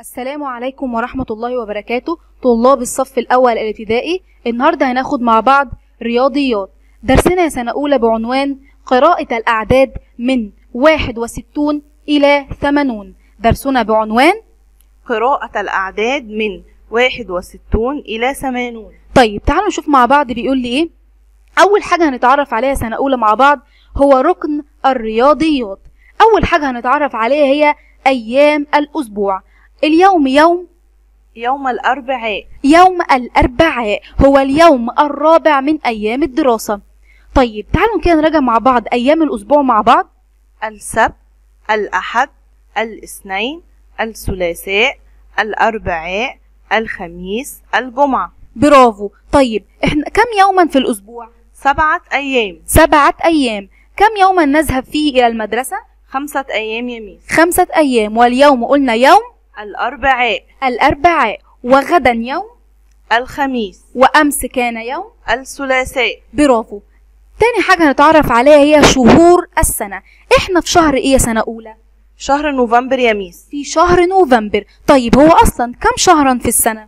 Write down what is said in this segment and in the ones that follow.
السلام عليكم ورحمة الله وبركاته طلاب الصف الأول الابتدائي النهاردة هناخد مع بعض رياضيات درسنا سنة أولى بعنوان قراءة الأعداد من واحد وستون إلى ثمانون درسنا بعنوان قراءة الأعداد من واحد وستون إلى ثمانون طيب تعالوا نشوف مع بعض بيقول لي إيه أول حاجة هنتعرف عليها سنة أولى مع بعض هو ركن الرياضيات أول حاجة هنتعرف عليها هي أيام الأسبوع اليوم يوم يوم الأربعاء يوم الأربعاء هو اليوم الرابع من أيام الدراسة طيب تعالوا كده نراجع مع بعض أيام الأسبوع مع بعض السبت الأحد الاثنين الثلاثاء الأربعاء الخميس الجمعة برافو طيب احنا كم يوما في الأسبوع؟ سبعة أيام سبعة أيام كم يوما نذهب فيه إلى المدرسة؟ خمسة أيام يميس خمسة أيام واليوم قلنا يوم الأربعاء الأربعاء وغدا يوم الخميس وأمس كان يوم الثلاثاء برافو تاني حاجة هنتعرف عليها هي شهور السنة احنا في شهر ايه يا سنة أولى؟ شهر نوفمبر يميس في شهر نوفمبر طيب هو أصلا كم شهرا في السنة؟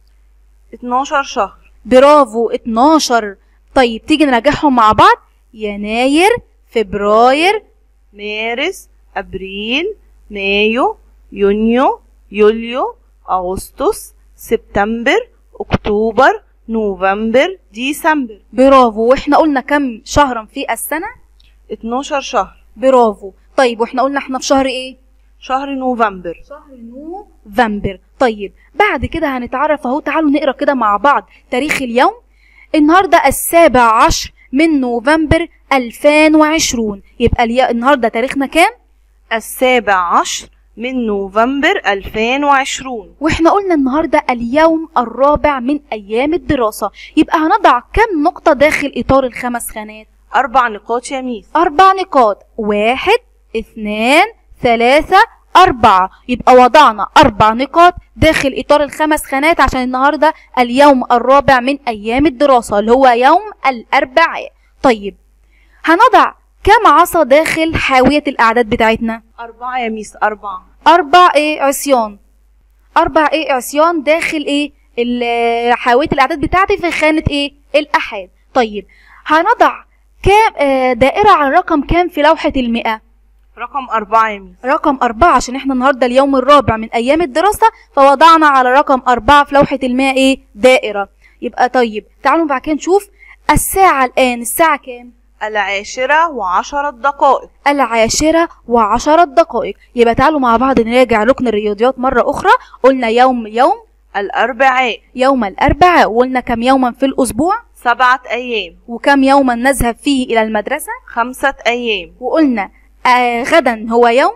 12 شهر برافو 12 طيب تيجي نراجعهم مع بعض يناير فبراير مارس أبريل مايو يونيو يوليو أغسطس سبتمبر أكتوبر نوفمبر ديسمبر برافو واحنا قلنا كم شهرا في السنة 12 شهر برافو طيب واحنا قلنا احنا في شهر ايه شهر نوفمبر شهر نوفمبر طيب بعد كده هنتعرف اهو تعالوا نقرا كده مع بعض تاريخ اليوم النهارده السابع عشر من نوفمبر 2020 يبقى اليا... النهارده تاريخنا كام السابع عشر من نوفمبر 2020 واحنا قلنا النهارده اليوم الرابع من ايام الدراسه يبقى هنضع كم نقطه داخل اطار الخمس خانات أربع نقاط يميس أربع نقاط واحد اثنان ثلاثة أربعة يبقى وضعنا أربع نقاط داخل إطار الخمس خانات عشان النهاردة اليوم الرابع من أيام الدراسة اللي هو يوم الأربعاء طيب هنضع كم عصا داخل حاوية الأعداد بتاعتنا أربعة يميس أربعة أربع إيه عصيان أربع إيه عصيان داخل إيه ال- حاوية الأعداد بتاعتي في خانة إيه الأحاد طيب هنضع كام آه، دائرة على رقم كام في لوحة المئة رقم أربعة يميس رقم أربعة عشان احنا النهاردة اليوم الرابع من أيام الدراسة فوضعنا على رقم أربعة في لوحة الماء ايه دائرة يبقى طيب تعالوا بعد كده نشوف الساعة الآن الساعة كام العاشرة وعشرة دقائق العاشرة وعشرة دقائق يبقى تعالوا مع بعض نراجع ركن الرياضيات مرة أخرى قلنا يوم يوم الأربعاء يوم الأربعاء وقلنا كم يوما في الأسبوع سبعة أيام وكم يوما نذهب فيه إلى المدرسة خمسة أيام وقلنا آه غدا هو يوم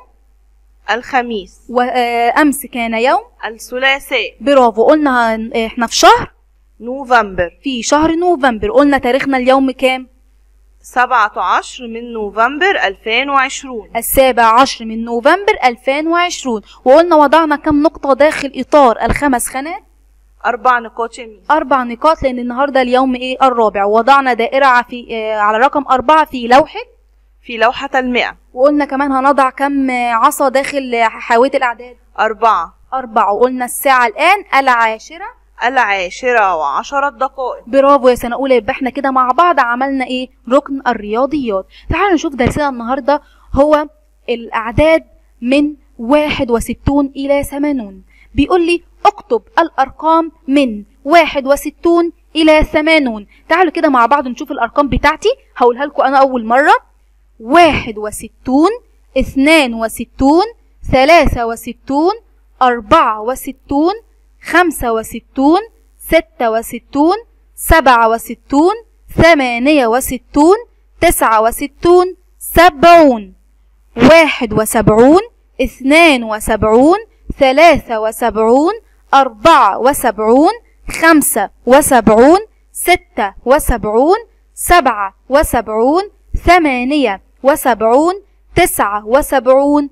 الخميس وأمس كان يوم الثلاثاء برافو قلنا هن- احنا في شهر نوفمبر في شهر نوفمبر قلنا تاريخنا اليوم كام سبعة عشر من نوفمبر 2020 السابع عشر من نوفمبر 2020 وقلنا وضعنا كم نقطة داخل إطار الخمس خانات أربع نقاط يمين أربع نقاط لأن النهاردة اليوم إيه الرابع وضعنا دائرة في آه، على رقم أربعة في لوحة في لوحة المئة وقلنا كمان هنضع كم آه، عصا داخل آه، حاوية الأعداد أربعة أربعة وقلنا الساعة الآن العاشرة العاشرة وعشرة دقائق برافو يا سنة أولى يبقى احنا كده مع بعض عملنا ايه ركن الرياضيات تعالوا نشوف درسنا النهاردة هو الأعداد من واحد وستون إلى ثمانون بيقول لي اكتب الأرقام من واحد وستون إلى ثمانون تعالوا كده مع بعض نشوف الأرقام بتاعتي هقولها لكم أنا أول مرة واحد وستون اثنان وستون ثلاثة وستون أربعة وستون خمسة وستون ستة وستون سبعة وستون ثمانية وستون تسعة وستون سبعون واحد وسبعون اثنان وسبعون ثلاثة وسبعون أربعة وسبعون خمسة وسبعون ستة وسبعون سبعة وسبعون ثمانية وسبعون تسعة وسبعون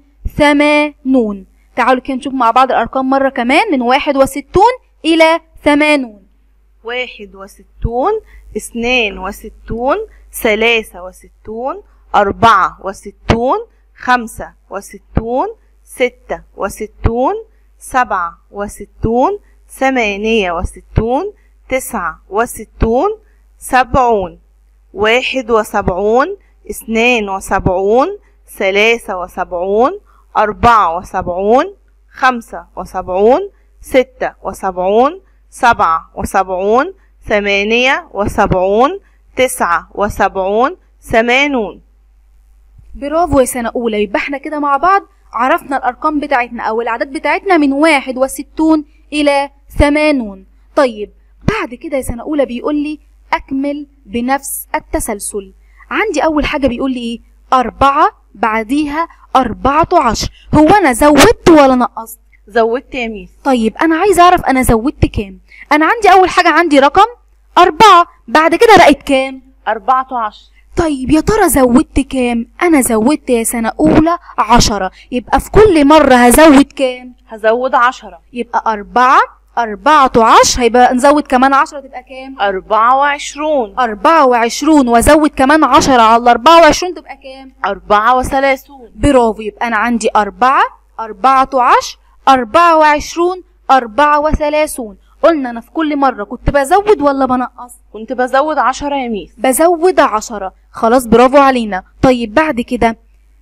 ثمانون تعالوا كده نشوف مع بعض الأرقام مرة كمان من واحد وستون إلى ثمانون واحد وستون اثنان وستون ثلاثة وستون أربعة وستون خمسة وستون ستة وستون سبعة وستون ثمانية وستون تسعة وستون سبعون واحد وسبعون اثنان وسبعون ثلاثة وسبعون أربعة وسبعون خمسة وسبعون ستة وسبعون سبعة وسبعون ثمانية وسبعون تسعة وسبعون ثمانون برافو يا سنة أولى يبقى احنا كده مع بعض عرفنا الأرقام بتاعتنا أو الأعداد بتاعتنا من واحد وستون إلى ثمانون طيب بعد كده يا سنة أولى بيقول لي أكمل بنفس التسلسل عندي أول حاجة بيقول لي إيه أربعة بعديها أربعة عشر هو أنا زودت ولا نقصت زودت يا ميس طيب أنا عايز أعرف أنا زودت كام أنا عندي أول حاجة عندي رقم أربعة بعد كده بقت كام أربعة عشر طيب يا ترى زودت كام انا زودت يا سنة اولى عشرة يبقى في كل مرة هزود كام هزود عشرة يبقى اربعة اربعة عشر هيبقى نزود كمان عشرة تبقى كام أربعة وعشرون اربعة وعشرون وازود كمان عشرة على الاربعة وعشرون تبقى كام أربعة وثلاثون برافو يبقى انا عندي اربعة اربعة عشر اربعة وعشرون اربعة وثلاثون قلنا انا في كل مرة كنت بزود ولا بنقص كنت بزود عشرة يا ميس بزود عشرة خلاص برافو علينا طيب بعد كده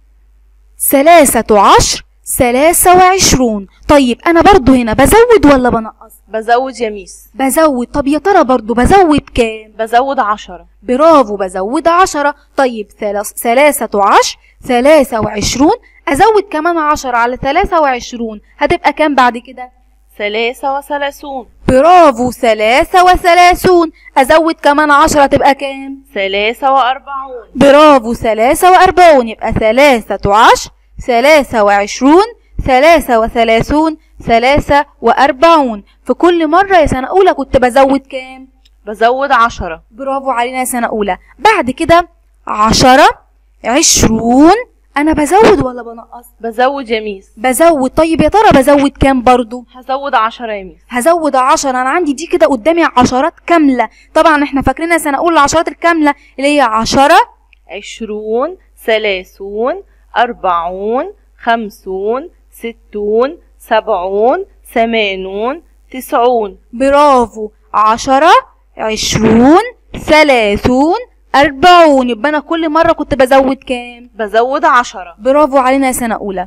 ثلاثة عشر ثلاثة وعشرون طيب أنا برضو هنا بزود ولا بنقص بزود يا ميس بزود طب يا ترى برضو بزود كام بزود عشرة برافو بزود عشرة طيب ثلاث- ثلاثة عشر ثلاثة وعشرون أزود كمان عشرة على ثلاثة وعشرون هتبقى كام بعد كده ثلاثة وثلاثون برافو ثلاثة وثلاثون أزود كمان عشرة تبقى كام ثلاثة وأربعون برافو ثلاثة وأربعون يبقى ثلاثة عشر ثلاثة وعشرون ثلاثة وثلاثون ثلاثة وأربعون في كل مرة يا سنة أولى كنت بزود كام؟ بزود عشرة برافو علينا يا سنة أولى بعد كده عشرة عشرون أنا بزود ولا بنقص؟ بزود يا ميس بزود طيب يا ترى بزود كام برضو؟ هزود عشرة يا ميس هزود عشرة أنا عندي دي كده قدامي عشرات كاملة طبعا احنا فاكرين يا سنة أولى العشرات الكاملة اللي هي عشرة عشرون ثلاثون أربعون خمسون ستون سبعون ثمانون تسعون برافو عشرة عشرون ثلاثون أربعون يبقى أنا كل مرة كنت بزود كام بزود عشرة برافو علينا يا سنة أولى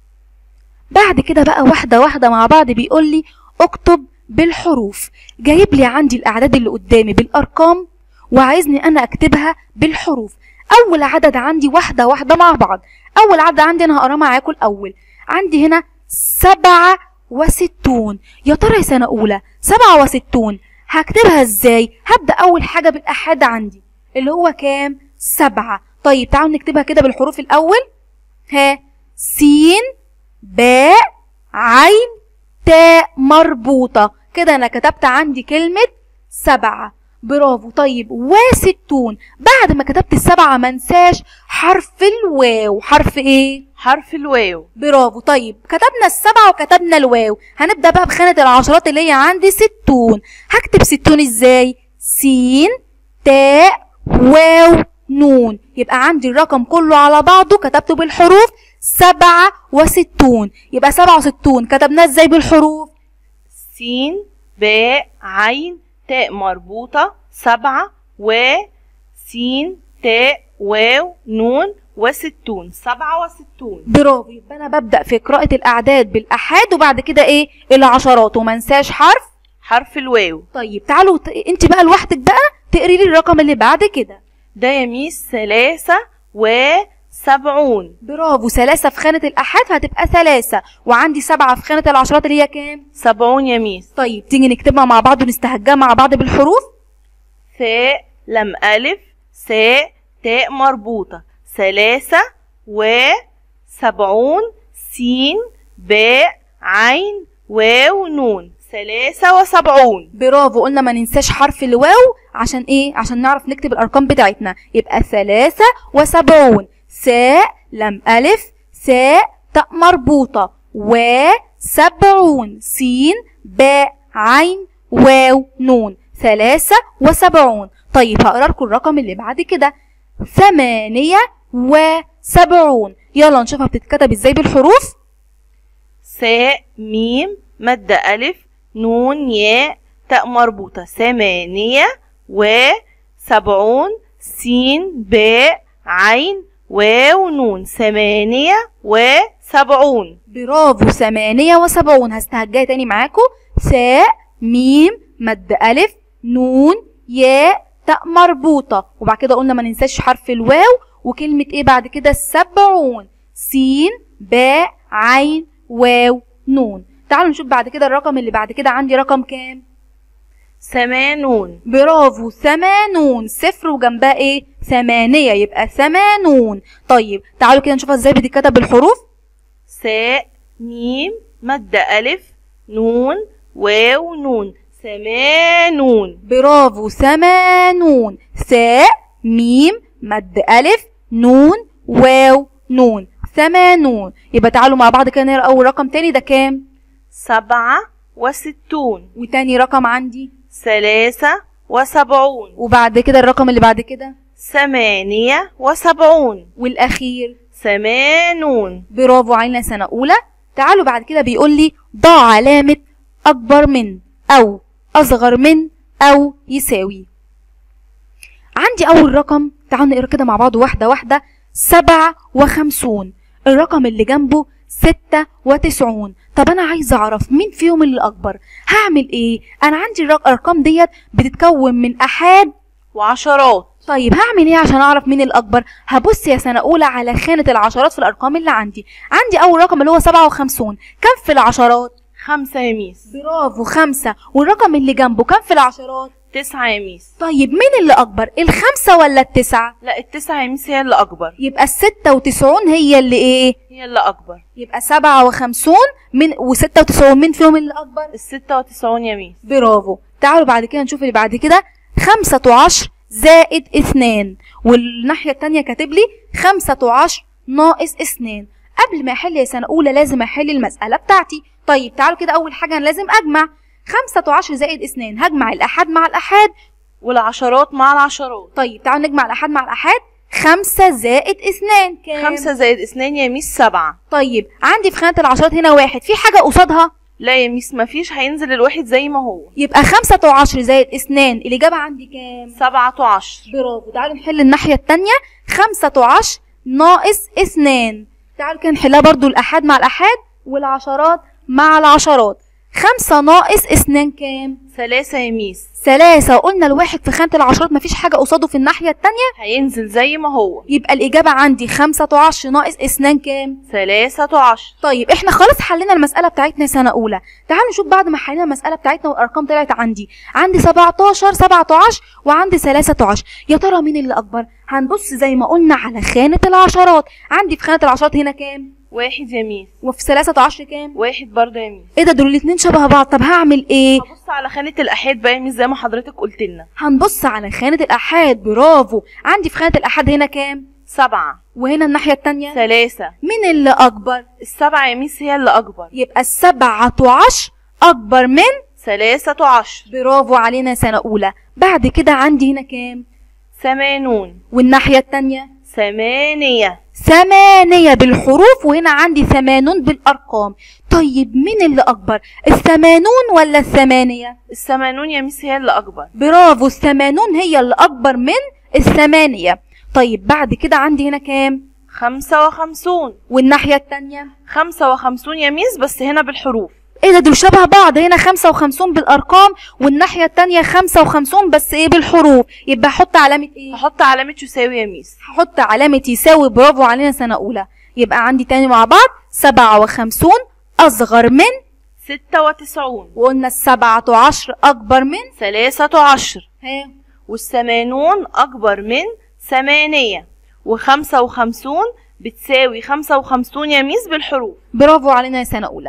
بعد كده بقى واحدة واحدة مع بعض بيقول لي اكتب بالحروف جايب لي عندي الأعداد اللي قدامي بالأرقام وعايزني أنا أكتبها بالحروف أول عدد عندي واحدة واحدة مع بعض أول عدد عندي أنا هقراه معاكم الأول عندي هنا سبعة وستون يا ترى يا سنة أولى سبعة وستون هكتبها ازاي هبدأ أول حاجة بالأحاد عندي اللي هو كام سبعة طيب تعالوا نكتبها كده بالحروف الأول ها سين باء عين تاء مربوطة كده أنا كتبت عندي كلمة سبعة برافو طيب وستون بعد ما كتبت السبعة منساش حرف الواو حرف ايه حرف الواو برافو طيب كتبنا السبعة وكتبنا الواو هنبدأ بقى بخانة العشرات اللي هي عندي ستون هكتب ستون ازاي سين تاء واو نون يبقى عندي الرقم كله على بعضه كتبته بالحروف سبعة وستون يبقى سبعة وستون كتبناه ازاي بالحروف سين باء عين تاء مربوطة سبعة و سين تاء واو نون وستون سبعة وستون برافو يبقى انا ببدأ في قراءة الأعداد بالأحاد وبعد كده ايه العشرات ومنساش حرف حرف الواو طيب تعالوا ت... انت بقى لوحدك بقى تقري لي الرقم اللي بعد كده ده يا ميس ثلاثة وسبعون برافو ثلاثة في خانة الأحاد هتبقى ثلاثة وعندي سبعة في خانة العشرات اللي هي كام؟ سبعون يا ميس طيب تيجي نكتبها مع بعض ونستهجاها مع بعض بالحروف ثاء لم ألف ساء تاء مربوطة ثلاثة وسبعون سين باء عين واو نون ثلاثة وسبعون برافو قلنا ما ننساش حرف الواو عشان ايه؟ عشان نعرف نكتب الأرقام بتاعتنا يبقى ثلاثة وسبعون ساء لم ألف ساء تاء مربوطة وسبعون سين باء عين واو نون ثلاثة وسبعون طيب هقرا لكم الرقم اللي بعد كده ثمانية وسبعون يلا نشوفها بتتكتب ازاي بالحروف ساء ميم مد ألف نون ياء تاء مربوطة ثمانية وسبعون سين باء عين واو نون ثمانية وسبعون برافو ثمانية وسبعون هستهجاها تاني معاكم ساء ميم مد ألف نون ياء تاء مربوطة وبعد كده قلنا ما ننساش حرف الواو وكلمة ايه بعد كده سبعون سين باء عين واو نون تعالوا نشوف بعد كده الرقم اللي بعد كده عندي رقم كام ثمانون برافو ثمانون صفر وجنبها ايه ثمانية يبقى ثمانون طيب تعالوا كده نشوفها ازاي بتتكتب بالحروف ساء ميم مد ألف نون واو نون ثمانون برافو ثمانون ساء ميم مد ألف نون واو نون ثمانون يبقى تعالوا مع بعض كده نقرا أول رقم تاني ده كام سبعة وستون وتاني رقم عندي ثلاثة وسبعون وبعد كده الرقم اللي بعد كده ثمانية وسبعون والأخير ثمانون برافو علينا سنة أولى تعالوا بعد كده بيقول لي ضع علامة أكبر من أو أصغر من أو يساوي عندي أول رقم تعالوا نقرا كده مع بعض واحدة واحدة سبعة وخمسون الرقم اللي جنبه ستة وتسعون طب أنا عايزة أعرف مين فيهم اللي أكبر هعمل إيه أنا عندي الرق- الأرقام ديت بتتكون من أحاد وعشرات طيب هعمل ايه عشان اعرف مين الاكبر هبص يا سنه اولى على خانه العشرات في الارقام اللي عندي عندي اول رقم اللي هو 57 كم في العشرات خمسة يا ميس برافو خمسة والرقم اللي جنبه كم في العشرات تسعة يا ميس طيب مين اللي اكبر الخمسة ولا التسعة لا التسعة يا ميس هي اللي أكبر يبقى الستة وتسعون هي اللي ايه هي اللي أكبر يبقى سبعة وخمسون من وستة وتسعون مين فيهم اللي اكبر الستة وتسعون يا ميس برافو تعالوا بعد كده نشوف اللي بعد كده خمسة عشر زائد اثنان والناحية التانية كاتب لي خمسة عشر ناقص اثنان قبل ما احل يا سنة أولى لازم احل المسألة بتاعتي طيب تعالوا كده أول حاجة أنا لازم أجمع خمسة عشر زائد اثنان هجمع الأحاد مع الأحاد والعشرات مع العشرات طيب تعالوا نجمع الأحاد مع الأحاد خمسة زائد اثنان كام؟ خمسة زائد اثنين يا ميس سبعة طيب عندي في خانة العشرات هنا واحد في حاجة قصادها لا يا ميس مفيش هينزل الواحد زي ما هو يبقى خمسة عشر زائد اثنان الإجابة عندي كام؟ سبعة عشر برافو تعالوا نحل الناحية التانية خمسة عشر ناقص اثنان تعالوا كده نحلها برضو الأحاد مع الأحاد والعشرات مع العشرات خمسة ناقص اثنان كام؟ ثلاثة يا ميس ثلاثة قلنا الواحد في خانة العشرات مفيش حاجة قصاده في الناحية التانية هينزل زي ما هو يبقى الإجابة عندي خمسة عشر ناقص اثنان كام؟ ثلاثة عشر طيب احنا خلاص حلينا المسألة بتاعتنا سنة أولى تعالوا نشوف بعد ما حلينا المسألة بتاعتنا والأرقام طلعت عندي عندي 17 17 وعندي 13 يا ترى مين اللي أكبر هنبص زي ما قلنا على خانة العشرات عندي في خانة العشرات هنا كام واحد يا ميس وفي 13 كام واحد برضه يا ميس ايه ده دول الاتنين شبه بعض طب هعمل ايه هبص على خانة الأحاد بقى يا ميس زي ما حضرتك قلت لنا هنبص على خانة الأحاد برافو عندي في خانة الأحاد هنا كام سبعة وهنا الناحية التانية ثلاثة مين اللي أكبر السبعة يا ميس هي اللي أكبر يبقى السبعة عشر أكبر من ثلاثة عشر برافو علينا سنة أولى بعد كده عندي هنا كام ثمانون والناحية التانية ثمانية ثمانية بالحروف وهنا عندي ثمانون بالأرقام طيب مين اللي أكبر الثمانون ولا الثمانية الثمانون يا ميس هي اللي أكبر برافو الثمانون هي اللي أكبر من الثمانية طيب بعد كده عندي هنا كام خمسة وخمسون والناحية التانية خمسة وخمسون يا ميس بس هنا بالحروف ايه ده دول شبه بعض هنا خمسة وخمسون بالأرقام والناحية التانية خمسة وخمسون بس ايه بالحروف يبقى هحط علامة ايه هحط علامة يساوي يا ميس هحط علامة يساوي برافو علينا سنة أولى يبقى عندي تاني مع بعض سبعة وخمسون أصغر من ستة وتسعون وقلنا السبعة عشر أكبر من ثلاثة عشر ها والثمانون أكبر من ثمانية وخمسة وخمسون بتساوي خمسة وخمسون يا ميس بالحروف برافو علينا يا سنة أولى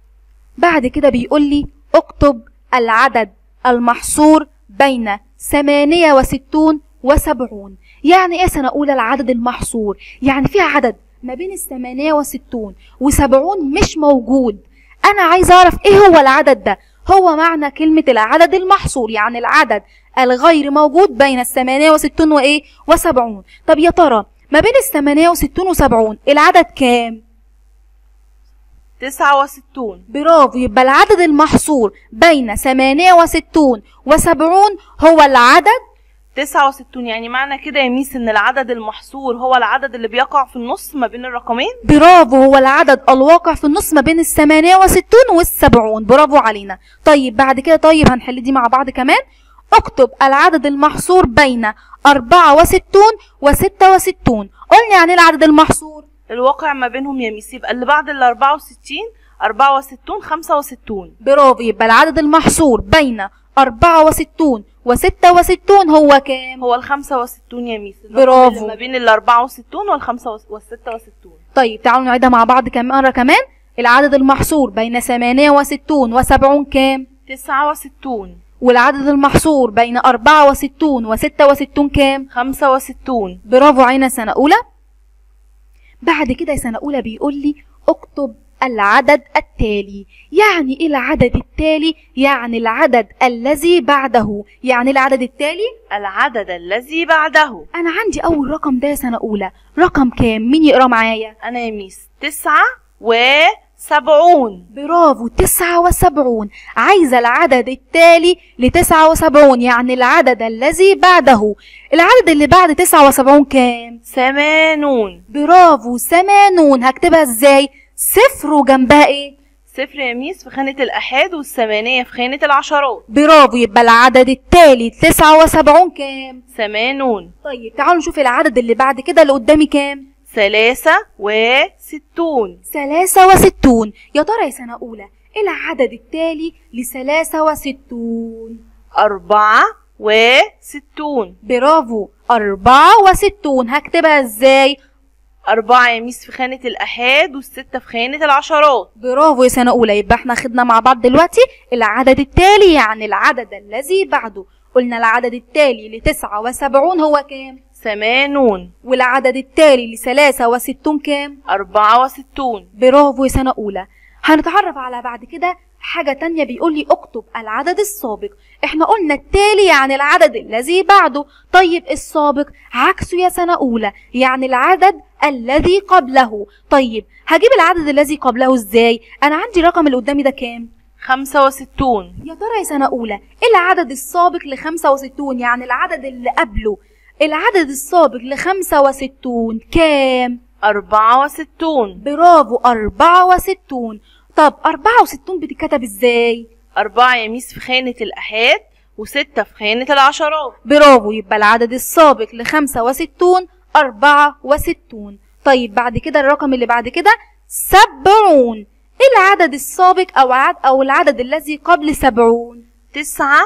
بعد كده بيقول لي اكتب العدد المحصور بين ثمانية وستون وسبعون يعني ايه سنة أولى العدد المحصور يعني في عدد ما بين الثمانية وستون وسبعون مش موجود أنا عايز أعرف إيه هو العدد ده هو معنى كلمة العدد المحصور يعني العدد الغير موجود بين الثمانية وستون وإيه وسبعون طب يا ترى ما بين الثمانية وستون وسبعون العدد كام تسعة وستون برافو يبقى العدد المحصور بين 68 و70 هو العدد تسعة وستون يعني معنى كده يا ميس ان العدد المحصور هو العدد اللي بيقع في النص ما بين الرقمين برافو هو العدد الواقع في النص ما بين الثمانية وستون والسبعون برافو علينا طيب بعد كده طيب هنحل دي مع بعض كمان اكتب العدد المحصور بين أربعة وستون وستة وستون قلنا يعني العدد المحصور الواقع ما بينهم يا ميس يبقى اللي بعد ال 64 64 65 برافو يبقى العدد المحصور بين أربعة وستون وستة وستون هو كام؟ هو ال 65 يا ميس الرقم برافو. اللي ما بين ال 64 وال 5 وال 66 طيب تعالوا نعيدها مع بعض كم مرة كمان العدد المحصور بين ثمانية وستون وسبعون كام؟ 69 والعدد المحصور بين أربعة وستون وستة وستون كام؟ 65 برافو عينا سنة أولى بعد كده يا سنة أولى بيقول لي اكتب العدد التالي يعني ايه العدد التالي يعني العدد الذي بعده يعني العدد التالي العدد الذي بعده انا عندي اول رقم ده يا سنة أولى رقم كام مين يقرا معايا أنا يا ميس تسعة وسبعون برافو تسعة وسبعون عايزة العدد التالي لتسعة وسبعون يعني العدد الذي بعده العدد اللي بعد تسعة وسبعون كام ثمانون برافو ثمانون هكتبها ازاي صفر وجنبها ايه صفر يا ميس في خانة الأحاد والثمانية في خانة العشرات برافو يبقى العدد التالي تسعة وسبعون كام ثمانون طيب تعالوا نشوف العدد اللي بعد كده اللي قدامي كام ثلاثة وستون ثلاثة وستون يا ترى يا سنة أولى إيه العدد التالي لثلاثة وستون أربعة وستون برافو أربعة وستون هكتبها ازاي أربعة يا ميس في خانة الأحاد والستة في خانة العشرات برافو يا سنة أولى يبقى احنا خدنا مع بعض دلوقتي العدد التالي يعني العدد الذي بعده قلنا العدد التالي لتسعة وسبعون هو كام ثمانون والعدد التالي لثلاثة وستون كام أربعة وستون برافو يا سنة أولى هنتعرف على بعد كده حاجة تانية بيقول لي اكتب العدد السابق احنا قلنا التالي يعني العدد الذي بعده طيب السابق عكسه يا سنة أولى يعني العدد الذي قبله طيب هجيب العدد الذي قبله ازاي انا عندي رقم اللي قدامي ده كام خمسة وستون يا ترى يا سنة أولى ايه العدد السابق لخمسة وستون يعني العدد اللي قبله العدد السابق لخمسة وستون كام أربعة وستون برافو أربعة وستون طب أربعة وستون بتتكتب ازاي؟ أربعة يا ميس في خانة الأحاد وستة في خانة العشرات برافو يبقى العدد السابق لخمسة وستون أربعة وستون طيب بعد كده الرقم اللي بعد كده سبعون ايه العدد السابق أو عد أو العدد الذي قبل سبعون؟ تسعة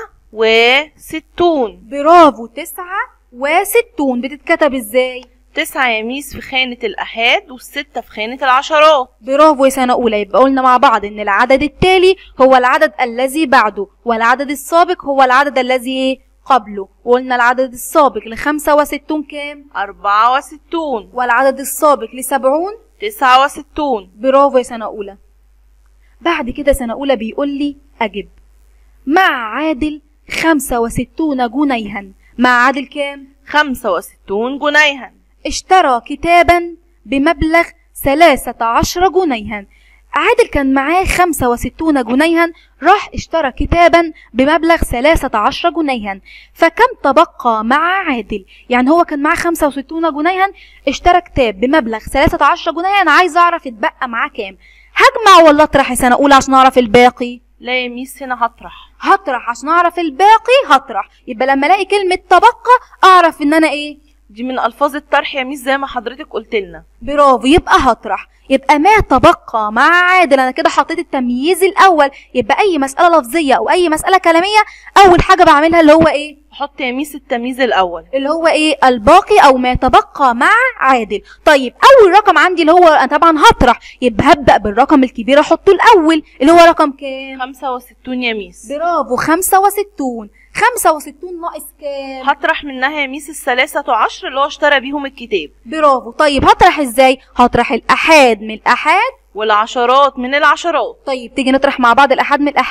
وستون برافو تسعة وستون بتتكتب ازاي؟ تسعة يا ميس في خانة الأحاد والستة في خانة العشرات برافو يا سنة أولى يبقى قلنا مع بعض إن العدد التالي هو العدد الذي بعده والعدد السابق هو العدد الذي إيه؟ قبله وقلنا العدد السابق لخمسة وستون كام أربعة وستون والعدد السابق لسبعون تسعة وستون برافو يا سنة أولى بعد كده سنة أولى بيقول لي أجب مع عادل خمسة وستون جنيها مع عادل كام خمسة وستون جنيها اشترى كتابا بمبلغ ثلاثة عشر جنيها عادل كان معاه خمسة وستون جنيها راح اشترى كتابا بمبلغ ثلاثة عشر جنيها فكم تبقى مع عادل يعني هو كان معاه خمسة وستون جنيها اشترى كتاب بمبلغ ثلاثة عشر جنيها عايز اعرف اتبقى معاه كام هجمع ولا اطرح يا سنة اولى عشان اعرف الباقي لا يا ميس هنا هطرح هطرح عشان اعرف الباقي هطرح يبقى لما الاقي كلمة تبقى اعرف ان انا ايه دي من ألفاظ الطرح يا ميس زي ما حضرتك قلت لنا برافو يبقى هطرح يبقى ما تبقى مع عادل انا كده حطيت التمييز الاول يبقى اي مساله لفظيه او اي مساله كلاميه اول حاجه بعملها اللي هو ايه حط يا ميس التمييز الأول اللي هو ايه الباقي او ما تبقى مع عادل طيب اول رقم عندي اللي هو انا طبعا هطرح يبقى هبدا بالرقم الكبير احطه الاول اللي هو رقم كام خمسة وستون يا ميس برافو 65 65 ناقص كام هطرح منها يا ميس الثلاثة عشر اللي هو اشترى بيهم الكتاب برافو طيب هطرح ازاي هطرح الاحاد من الاحاد والعشرات من العشرات طيب تيجي نطرح مع بعض الأحاد من الأحاد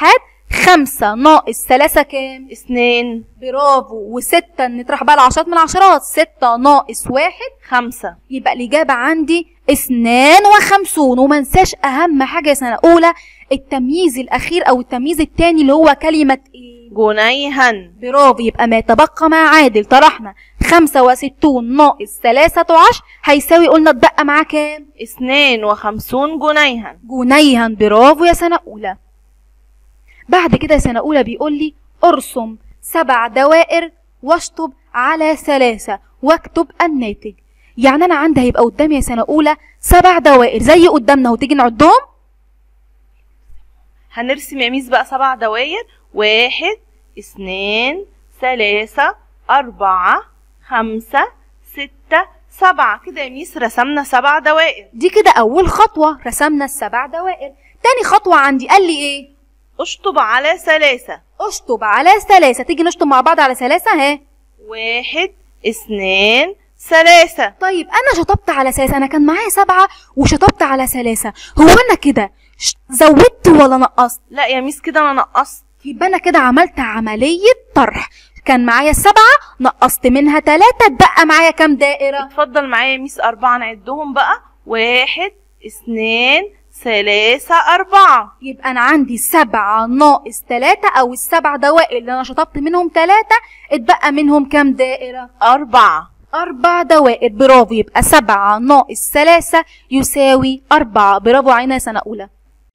خمسة ناقص ثلاثة كام اتنين برافو وستة نطرح بقى العشرات من العشرات ستة ناقص واحد خمسة يبقى الإجابة عندي اثنان وخمسون ومنساش أهم حاجة يا سنة أولى التمييز الأخير أو التمييز التاني اللي هو كلمة إيه؟ جنيها برافو يبقى ما يتبقى مع عادل طرحنا خمسة وستون ناقص ثلاثة عشر هيساوي قلنا اتبقى معاه كام؟ اثنين وخمسون جنيها جنيها برافو يا سنة أولى بعد كده يا سنة أولى بيقول لي ارسم سبع دوائر واشطب على ثلاثة واكتب الناتج يعني أنا عندي هيبقى قدامي يا سنة أولى سبع دوائر زي قدامنا وتيجي نعدهم هنرسم يا ميس بقى سبع دواير واحد اثنين ثلاثة أربعة خمسة ستة سبعة كده يا ميس رسمنا سبع دوائر دي كده أول خطوة رسمنا السبع دوائر تاني خطوة عندي قال لي إيه؟ اشطب على ثلاثة اشطب على ثلاثة تيجي نشطب مع بعض على ثلاثة ها واحد اثنين ثلاثة طيب أنا شطبت على ثلاثة أنا كان معايا سبعة وشطبت على ثلاثة هو أنا كده ش- زودت ولا نقصت؟ لا يا ميس كده أنا نقصت يبقى أنا كده عملت عملية طرح كان معايا سبعة نقصت منها تلاتة اتبقى معايا كام دائرة؟ اتفضل معايا يا ميس أربعة نعدهم بقى واحد اثنين ثلاثة أربعة يبقى أنا عندي سبعة ناقص تلاتة أو السبع دوائر اللي أنا شطبت منهم تلاتة اتبقى منهم كام دائرة؟ أربعة أربع دوائر برافو يبقى سبعة ناقص ثلاثة يساوي أربعة برافو علينا يا سنة أولى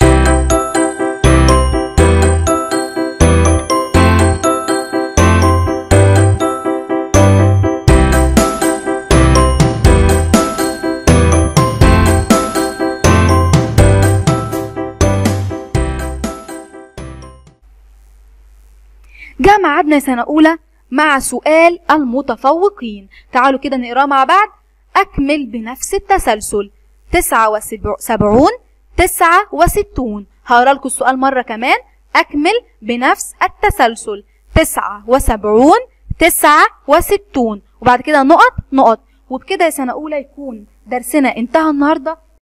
جاء ميعادنا سنة أولى مع سؤال المتفوقين تعالوا كده نقراه مع بعض أكمل بنفس التسلسل تسعة وسبعون تسعة وستون هقرا لكم السؤال مرة كمان أكمل بنفس التسلسل تسعة وسبعون تسعة وستون وبعد كده نقط نقط وبكده يا سنة أولى يكون درسنا انتهى النهاردة